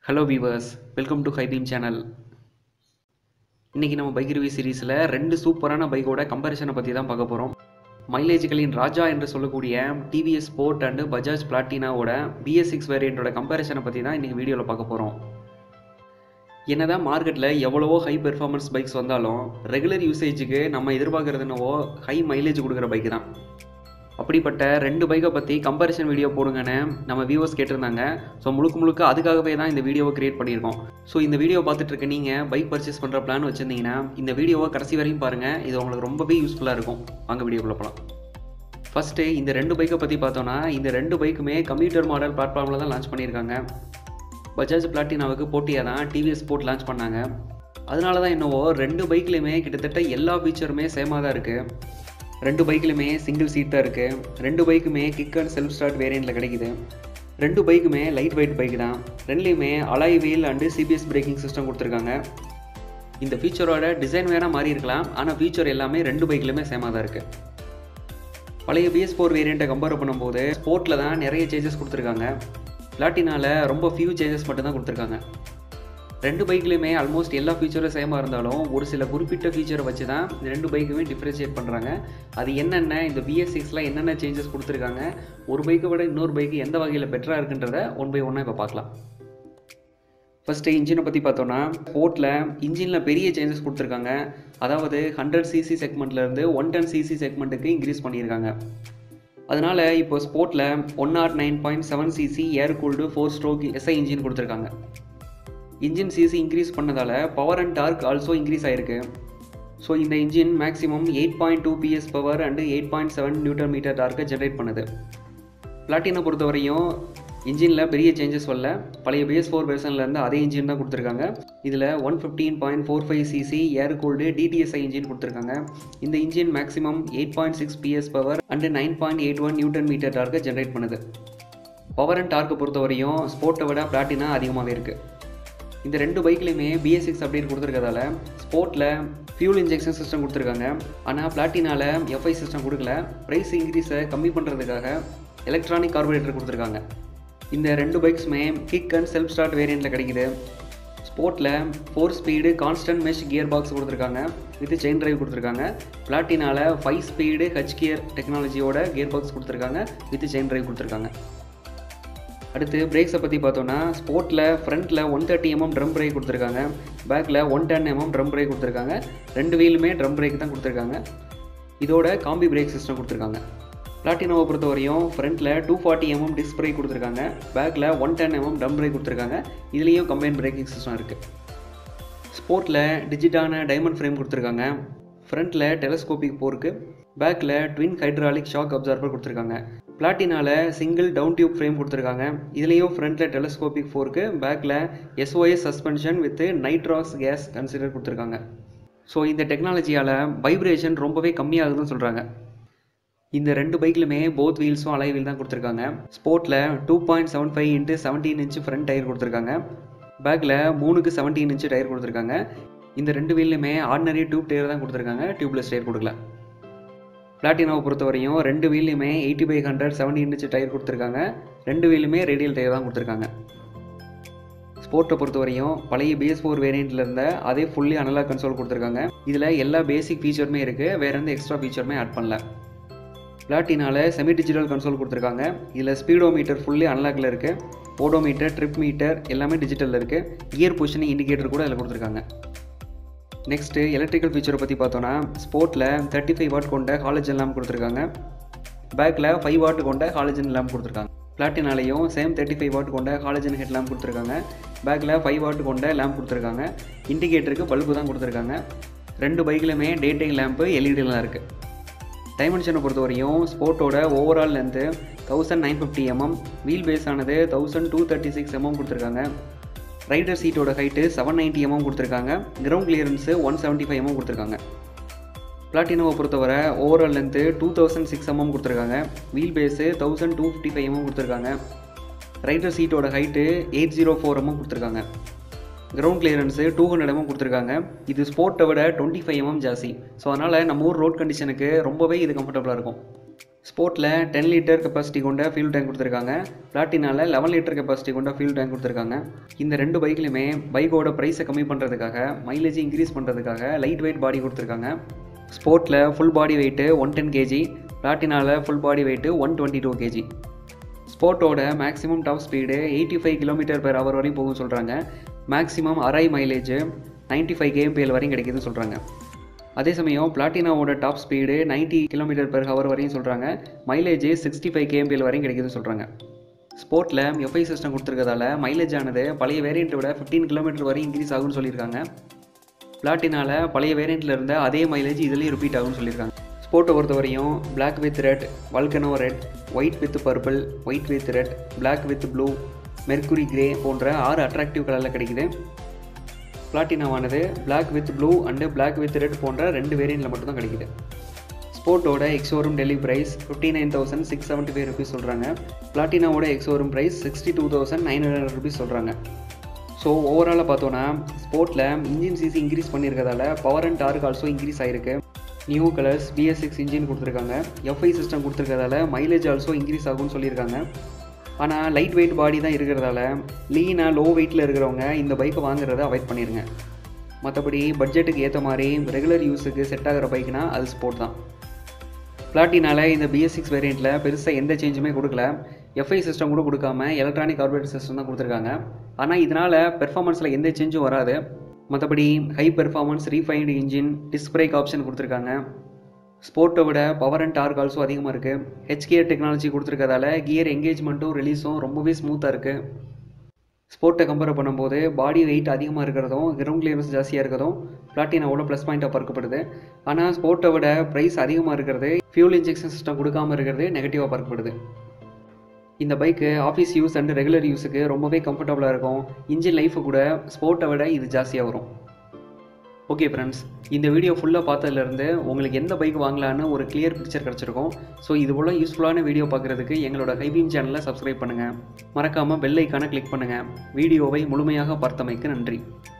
hello viewers welcome to high beam channel இன்றைக்கி நம்ம bike review சீரீஸில் ரெண்டு சூப்பரான பைக்கோட கம்பேரிசனை பற்றி தான் பார்க்க போகிறோம் மைலேஜ்களின் ராஜா என்று சொல்லக்கூடிய டிவிஎஸ் ஸ்போர்ட் அண்டு பஜாஜ் பிளாட்டினாவோட பிஎஸ் சிக்ஸ் வேரியண்ட்டோட கம்பேரிசனை பற்றி தான் இன்றைக்கி வீடியோவில் பார்க்க போகிறோம் என்னதான் மார்க்கெட்டில் எவ்வளவோ ஹை பெர்ஃபார்மன்ஸ் பைக்ஸ் வந்தாலும் ரெகுலர் யூசேஜுக்கு நம்ம எதிர்பார்க்குறது என்னவோ ஹை மைலேஜ் கொடுக்குற பைக் தான் அப்படிப்பட்ட ரெண்டு பைக்கை பற்றி கம்பேரிசன் வீடியோ போடுங்கன்னு நம்ம வியூவர்ஸ் கேட்டிருந்தாங்க ஸோ முழுக்க முழுக்க அதுக்காகவே தான் இந்த வீடியோவை கிரியேட் பண்ணியிருக்கோம் ஸோ இந்த வீடியோ பார்த்துட்டு இருக்க நீங்கள் பைக் பர்ச்சேஸ் பண்ணுற பிளான் வச்சுருந்தீங்கன்னா இந்த வீடியோவை கடைசி வரையும் பாருங்கள் இது உங்களுக்கு ரொம்பவே யூஸ்ஃபுல்லாக இருக்கும் வாங்க வீடியோக்குள்ளே போகலாம் ஃபஸ்ட்டு இந்த ரெண்டு பைக்கை பற்றி பார்த்தோன்னா இந்த ரெண்டு பைக்குமே கம்ப்யூட்டர் மாடல் பிளாட்ஃபார்மில் தான் லான்ச் பண்ணியிருக்காங்க பஜாஜ் பிளாட்டினாவுக்கு போட்டியாக தான் டிவிஎஸ் ஸ்போர்ட் லான்ச் பண்ணாங்க அதனால தான் என்னவோ ரெண்டு பைக்லேயுமே கிட்டத்தட்ட எல்லா ஃபீச்சருமே சேமாக தான் இருக்குது ரெண்டு பைக்லையுமே சிங்கிள் சீட் தான் இருக்குது ரெண்டு பைக்குமே கிக் அண்ட் செல்ஃப் ஸ்டார்ட் வேரியண்ட்டில் கிடைக்குது ரெண்டு பைக்குமே லைட் வெயிட் பைக் தான் ரெண்டுலேயுமே alloy wheel and CBS braking system கொடுத்துருக்காங்க இந்த ஃபீச்சரோட டிசைன் வேணால் மாறி இருக்கலாம் ஆனால் ஃபீச்சர் எல்லாமே ரெண்டு பைக்லையுமே சேமாக தான் இருக்குது பழைய பிஎஸ் ஃபோர் வேரியண்ட்டை கம்பேர் பண்ணும்போது ஸ்போர்ட்டில் தான் நிறைய சேஞ்சஸ் கொடுத்துருக்காங்க பிளாட்டினால ரொம்ப ஃபியூ சேஞ்சஸ் மட்டும்தான் கொடுத்துருக்காங்க ரெண்டு பைக்லையுமே ஆல்மோஸ்ட் எல்லா ஃபீச்சரும் சேமாக இருந்தாலும் ஒரு சில குறிப்பிட்ட ஃபீச்சரை வச்சு தான் இந்த ரெண்டு பைக்குமே டிஃப்ரென்ஷியேட் பண்ணுறாங்க அது என்னென்ன இந்த பிஎஸ் சிக்ஸில் என்னென்ன சேஞ்சஸ் கொடுத்துருக்காங்க ஒரு பைக்கை விட இன்னொரு பைக்கு எந்த வகையில் பெட்டராக இருக்குன்றத ஒன் பை ஒன்னாக இப்போ பார்க்கலாம் ஃபஸ்ட்டு இன்ஜினை பற்றி பார்த்தோன்னா ஸ்போர்ட்டில் இன்ஜினில் பெரிய சேஞ்சஸ் கொடுத்துருக்காங்க அதாவது ஹண்ட்ரட் சிசி செக்மெண்ட்லேருந்து ஒன் டென் சிசி செக்மெண்ட்டுக்கு இன்க்ரீஸ் பண்ணியிருக்காங்க அதனால் இப்போ ஸ்போர்ட்டில் one nought nine point seven CC air cooled four stroke SI engine கொடுத்துருக்காங்க இன்ஜின் சிசி இன்க்ரீஸ் பண்ணதால் power and torque also increase ஆகிருக்கு ஸோ இந்த engine maximum eight point two PS power and eight point seven newton metre டார்க்கை generate பண்ணுது பிளாட்டினை பொறுத்தவரையும் இன்ஜினில் பெரிய சேஞ்சஸ் வரல பழைய பிஎஸ் ஃபோர் வெர்ஷன்லேருந்து அதே இன்ஜின் தான் கொடுத்துருக்காங்க இதில் one fifteen point four five CC air cooled DTSI engine கொடுத்துருக்காங்க இந்த engine maximum eight point six PS power and nine point eight one newton metre டார்க்கை ஜென்ரேட் பண்ணுது பவர் அண்ட் டார்க்கை பொறுத்தவரையும் ஸ்போர்ட்டை விட பிளாட்டினா அதிகமாகவே இருக்குது இந்த ரெண்டு பைக்லையுமே பிஎஸ் சிக்ஸ் அப்டேட் கொடுத்துருக்கதால ஸ்போர்ட்டில் ஃபியூல் இன்ஜெக்ஷன் சிஸ்டம் கொடுத்துருக்காங்க ஆனால் பிளாட்டினால எஃப்ஐ சிஸ்டம் கொடுக்கல ப்ரைஸ் இன்க்ரீஸை கம்மி பண்ணுறதுக்காக எலக்ட்ரானிக் கார்பரேட்டர் கொடுத்துருக்காங்க இந்த ரெண்டு பைக்ஸுமே கிக் அண்ட் செல்ஃப் ஸ்டார்ட் வேரியண்ட்டில் கிடைக்குது ஸ்போர்ட்டில் four speed constant mesh gear box கொடுத்துருக்காங்க வித் செயின் டிரைவ் கொடுத்துருக்காங்க பிளாட்டினால ஃபைவ் ஸ்பீடு ஹச் கியர் டெக்னாலஜியோட கியர் பாக்ஸ் கொடுத்துருக்காங்க வித் செயின் டிரைவ் கொடுத்துருக்காங்க அடுத்து பிரேக்ஸை பற்றி பார்த்தோன்னா ஸ்போர்ட்டில் ஃப்ரண்ட்டில் one thirty MM drum brake கொடுத்துருக்காங்க பேக்கில் one ten MM drum brake கொடுத்துருக்காங்க ரெண்டு வீலுமே ட்ரம் பிரேக் தான் கொடுத்துருக்காங்க இதோட காம்பி பிரேக் சிஸ்டம் கொடுத்துருக்காங்க பிளாட்டினோவை பொறுத்த வரையும் ஃப்ரண்ட்டில் two forty MM disc brake கொடுத்துருக்காங்க பேக்கில் one ten MM drum brake கொடுத்துருக்காங்க இதுலேயும் கம்பைன் பிரேக்கிங் சிஸ்டம் இருக்குது ஸ்போர்ட்டில் டிஜிட்டான டைமண்ட் ஃப்ரேம் கொடுத்துருக்காங்க ஃப்ரண்ட்டில் டெலஸ்கோபிக் போருக்கு பேக்கில் ட்வின் ஹைட்ராலிக் ஷாக் அப்சார்பர் கொடுத்துருக்காங்க பிளாட்டினால சிங்கிள் டவுன் டியூப் ஃப்ரேம் கொடுத்துருக்காங்க இதுலேயும் ஃப்ரண்ட்டில் டெலஸ்கோபிக் ஃபோருக்கு பேக்கில் SOS suspension with nitrox gas canister கொடுத்துருக்காங்க ஸோ இந்த டெக்னாலஜியால் வைப்ரேஷன் ரொம்பவே கம்மியாகுதுன்னு சொல்கிறாங்க இந்த ரெண்டு பைக்லையுமே போத் வீல்ஸும் அலை வீல் தான் கொடுத்துருக்காங்க ஸ்போர்ட்டில் two point seven five into seventeen inch front tyre கொடுத்துருக்காங்க பேக்கில் மூணுக்கு செவன்டீன் இன்ச்சு டயர் கொடுத்துருக்காங்க இந்த ரெண்டு வீல்லையுமே ஆர்டினரி டியூப் டயர் தான் கொடுத்துருக்காங்க டியூப்லெஸ் டயர் கொடுக்கல பிளாட்டினாவை பொறுத்த வரையும் ரெண்டு வீல்லையுமே eighty by hundred seventy inch tyre கொடுத்துருக்காங்க ரெண்டு வீலுமே ரேடியல் டயர் தான் கொடுத்துருக்காங்க ஸ்போர்ட்டை பொறுத்த வரையும் பழைய பிஎஸ் ஃபோர் வேரியண்ட்டில் இருந்த அதே ஃபுல்லி அனலாக் கன்சோல் கொடுத்துருக்காங்க இதில் எல்லா பேசிக் ஃபீச்சருமே இருக்குது வேறு எந்த எக்ஸ்ட்ரா ஃபீச்சருமே ஆட் பண்ணல பிளாட்டினால செமி டிஜிட்டல் கன்சோல் கொடுத்துருக்காங்க இதில் ஸ்பீடோ மீட்டர் ஃபுல்லி அனலாக்ல இருக்குது ஓடோ மீட்டர் ட்ரிப் மீட்டர் எல்லாமே டிஜிட்டலில் இருக்குது கியர் பொசிஷனிங் இண்டிகேட்டர் கூட இதில் கொடுத்துருக்காங்க நெக்ஸ்ட்டு எலக்ட்ரிக்கல் ஃபீச்சரை பற்றி பார்த்தோன்னா ஸ்போர்ட்டில் தேர்ட்டி ஃபைவ் வாட் கொண்ட ஹாலஜன் லேம்ப் கொடுத்துருக்காங்க பேக்கில் ஃபைவ் வாட் கொண்ட ஹாலஜன் லேம்ப் கொடுத்துருக்காங்க பிளாட்டினாலையும் சேம் தேர்ட்டி ஃபைவ் வாட் கொண்ட ஹாலஜன் ஹெட் லேம்ப் கொடுத்துருக்காங்க பேக்கில் ஃபைவ் வாட் கொண்ட லேம்ப் கொடுத்துருக்காங்க இண்டிகேட்டருக்கு பல்பு தான் கொடுத்துருக்காங்க ரெண்டு பைக்லையுமே டே டைம் லேம்ப்பு எல்இடிலாம் இருக்குது டைமென்ஷனை பொறுத்த வரையும் ஸ்போர்ட்டோட overall length thousand nine fifty MM wheel base ஆனது thousand two thirty six MM கொடுத்துருக்காங்க ரைடர் சீட்டோட ஹைட்டு செவன் நைன்ட்டி எம்எம் கொடுத்துருக்காங்க ground clearance one seventy five MM கொடுத்துருக்காங்க பிளாட்டினோவை பொறுத்தவரை overall length two thousand six MM கொடுத்துருக்காங்க wheel base thousand two fifty five MM கொடுத்துருக்காங்க rider சீட்டோட height eight zero four MM கொடுத்துருக்காங்க ground clearance two hundred MM கொடுத்துருக்காங்க இது ஸ்போர்ட்டை விட டுவெண்ட்டி ஃபைவ் எம்எம் ஜாஸ்தி ஸோ அதனால் நம்ம ஊர் ரோட் கண்டிஷனுக்கு ரொம்பவே இது கம்ஃபர்டபுளாக இருக்கும் ஸ்போர்ட்டில் டென் லிட்டர் கெப்பாசிட்டி கொண்ட ஃபியூல் டேங்க் கொடுத்துருக்காங்க பிளாட்டினால லெவன் லிட்டர் கெப்பாசிட்டி கொண்ட ஃபியூல் டேங்க் கொடுத்துருக்காங்க இந்த ரெண்டு பைக்லையுமே பைக்கோட ப்ரைஸை கம்மி பண்ணுறதுக்காக மைலேஜ் இன்க்ரீஸ் பண்ணுறதுக்காக லைட் வெயிட் பாடி கொடுத்துருக்காங்க ஸ்போர்ட்டில் full body weight one ten KG பிளாட்டினால full body weight one twenty two KG ஸ்போர்ட்டோட maximum top speed eighty five kilometre per hour வரையும் போகும் சொல்கிறாங்க மேக்ஸிமம் அரை மைலேஜ் நைன்ட்டி ஃபைவ் கேஎம்பிஎல் வரையும் கிடைக்குதுன்னு சொல்கிறாங்க அதே சமயம் பிளாட்டினாவோட top speed 90 kilometre per hour வரையும் சொல்கிறாங்க மைலேஜ் சிக்ஸ்டி ஃபைவ் கேஎம்பிஎல் வரையும் கிடைக்குதுன்னு சொல்கிறாங்க ஸ்போர்ட்டில் எஃப்ஐ சிஸ்டம் கொடுத்துருக்கதால மைலேஜ் ஆனது பழைய வேரியண்ட்டை விட ஃபிஃப்டீன் கிலோமீட்டர் வரையும் இன்க்ரீஸ் ஆகும்னு சொல்லியிருக்காங்க பிளாட்டினால பழைய வேரியண்ட்டில் இருந்த அதே மைலேஜ் இதுலேயும் ரிப்பீட் ஆகும்னு சொல்லியிருக்காங்க ஸ்போர்ட்டை பொறுத்தவரையும் Black with red volcano red white with purple white with red Black with blue mercury grey போன்ற ஆறு அட்ராக்டிவ் கலரில் கிடைக்குது பிளாட்டினாவானது Black with blue and Black with red போன்ற ரெண்டு வேரியண்ட்டில் மட்டும்தான் கிடைக்குது ஸ்போர்ட்டோட ex showroom Delhi price fifty nine thousand six seventy five rupees சொல்கிறாங்க பிளாட்டினாவோட ex showroom price sixty two thousand nine hundred rupees சொல்கிறாங்க ஸோ ஓவராலாக பார்த்தோன்னா ஸ்போர்ட்டில் இன்ஜின் சிசி இன்க்ரீஸ் பண்ணியிருக்கதால power and torque also increase ஆயிருக்கு new colours BS six engine கொடுத்துருக்காங்க FI system கொடுத்துருக்கதால மைலேஜ் ஆல்சோ இன்க்ரீஸ் ஆகும்னு சொல்லியிருக்காங்க ஆனால் லைட் வெயிட் பாடி தான் இருக்கிறதால லீனாக லோ வெயிட்டில் இருக்கிறவங்க இந்த பைக்கை வாங்குறத அவாய்ட் பண்ணிடுங்க மற்றபடி பட்ஜெட்டுக்கு ஏற்ற மாதிரி ரெகுலர் யூஸுக்கு செட் ஆகிற பைக்னா அது ஸ்போர்ட் தான் பிளாட்டினால இந்த பிஎஸ் சிக்ஸ் வேரியண்ட்டில் பெருசாக எந்த சேஞ்சுமே கொடுக்கல எஃப்ஐ சிஸ்டம் கூட கொடுக்காம எலக்ட்ரானிக் கார்பரேட் சிஸ்டம் தான் கொடுத்துருக்காங்க ஆனால் இதனால் பெர்ஃபார்மன்ஸில் எந்த சேஞ்சும் வராது மற்றபடி high performance refined engine disc brake option கொடுத்துருக்காங்க ஸ்போர்ட்டை விட பவர் அண்ட் டார்க் ஆல்சோ அதிகமாக இருக்குது ஹெச்கியர் டெக்னாலஜி கொடுத்துருக்கதால கியர் எங்கேஜ்மெண்ட்டும் ரிலீஸும் ரொம்பவே ஸ்மூத்தாக இருக்குது ஸ்போர்ட்டை கம்பேர் பண்ணும்போது பாடி வெயிட் அதிகமாக இருக்கிறதும் கிரவுண்ட் கிளியரன்ஸ் ஜாஸ்தியாக இருக்கிறதும் பிளாட்டினாவோட ப்ளஸ் பாயிண்ட்டாக பார்க்கப்படுது ஆனால் ஸ்போர்ட்டை விட ப்ரைஸ் அதிகமாக இருக்கிறது ஃபியூல் இன்ஜெக்ஷன் சிஸ்டம் கொடுக்காம இருக்கிறது நெகட்டிவாக பார்க்கப்படுது இந்த bike office use and regular யூஸுக்கு ரொம்பவே கம்ஃபர்டபுளாக இருக்கும் இன்ஜின் லைஃபு கூட ஸ்போர்ட்டை விட இது ஜாஸ்தியாக வரும் ஓகே ஃப்ரெண்ட்ஸ் இந்த வீடியோ ஃபுல்லாக பார்த்ததுலேருந்து உங்களுக்கு எந்த பைக் வாங்கலான்னு ஒரு கிளியர் பிக்சர் கிடச்சிருக்கும் ஸோ இது போல் யூஸ்ஃபுல்லான வீடியோ பார்க்குறதுக்கு எங்களோட ஹைபீம் சேனலை சப்ஸ்கிரைப் பண்ணுங்கள் மறக்காமல் பெல் ஐக்கானை கிளிக் பண்ணுங்கள் வீடியோவை முழுமையாக பார்த்தமைக்கு நன்றி